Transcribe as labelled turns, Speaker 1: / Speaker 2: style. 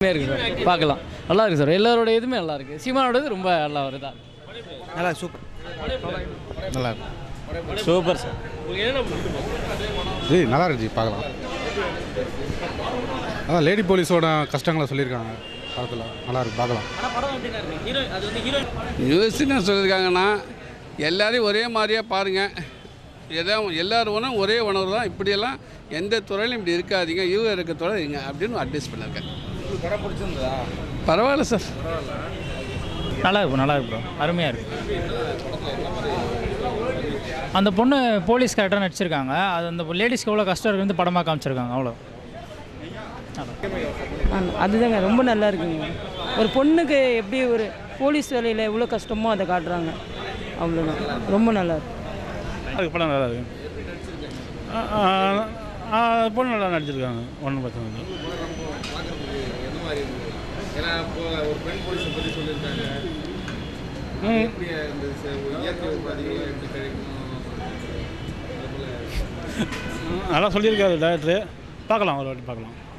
Speaker 1: இருக்கு சார் பார்க்கலாம் நல்லா இருக்கு சார் எல்லாரோட இதுவுமே நல்லா இருக்கு சீமானோட இது ரொம்ப நல்லா வருதா
Speaker 2: நல்லா சூப்பர் நல்லா இருக்கு
Speaker 3: சூப்பர் சார்
Speaker 2: ஜி நல்லா இருக்கு ஜி பார்க்கலாம் அதான் லேடி போலீஸோட கஷ்டங்களை சொல்லியிருக்காங்க படத்தில் நல்லா இருக்கு பார்க்கலாம்
Speaker 4: நியூஸ் என்ன சொல்லியிருக்காங்கன்னா எல்லாரையும் ஒரே மாதிரியாக பாருங்கள் எதோ எல்லாரும் உணவும் ஒரே உணவு தான் இப்படியெல்லாம் எந்த துறையிலும் இப்படி இருக்காதீங்க இவங்க இருக்க துறை இருங்க அப்படின்னு அட்வைஸ் பண்ணியிருக்கேன் பரவாயில்ல சார்
Speaker 3: நல்லா இருக்கும் நல்லா இருக்கு ப்ரோ அருமையாக இருக்கு அந்த பொண்ணு போலீஸ் கேரக்டர் நடிச்சிருக்காங்க அது அந்த லேடிஸ்க்கு எவ்வளோ கஷ்டம் இருக்குன்னு படமாக காமிச்சிருக்காங்க அவ்வளோ
Speaker 5: ஆமாம் அதுதாங்க ரொம்ப நல்லா இருக்குங்க ஒரு பொண்ணுக்கு எப்படி ஒரு போலீஸ் வேலையில் எவ்வளோ கஷ்டமோ அதை காட்டுறாங்க அவ்வளோதான் ரொம்ப நல்லா இருக்கு
Speaker 6: அதுக்கு படம் நல்லா இருக்கு பொண்ணு நல்லா நடிச்சிருக்காங்க ஒன்றும் பிரச்சனை இல்லை ம். நல்லா சொல்லியிருக்காரு டேரக்டரு பார்க்கலாம் ஒரு வாட்டி பார்க்கலாம்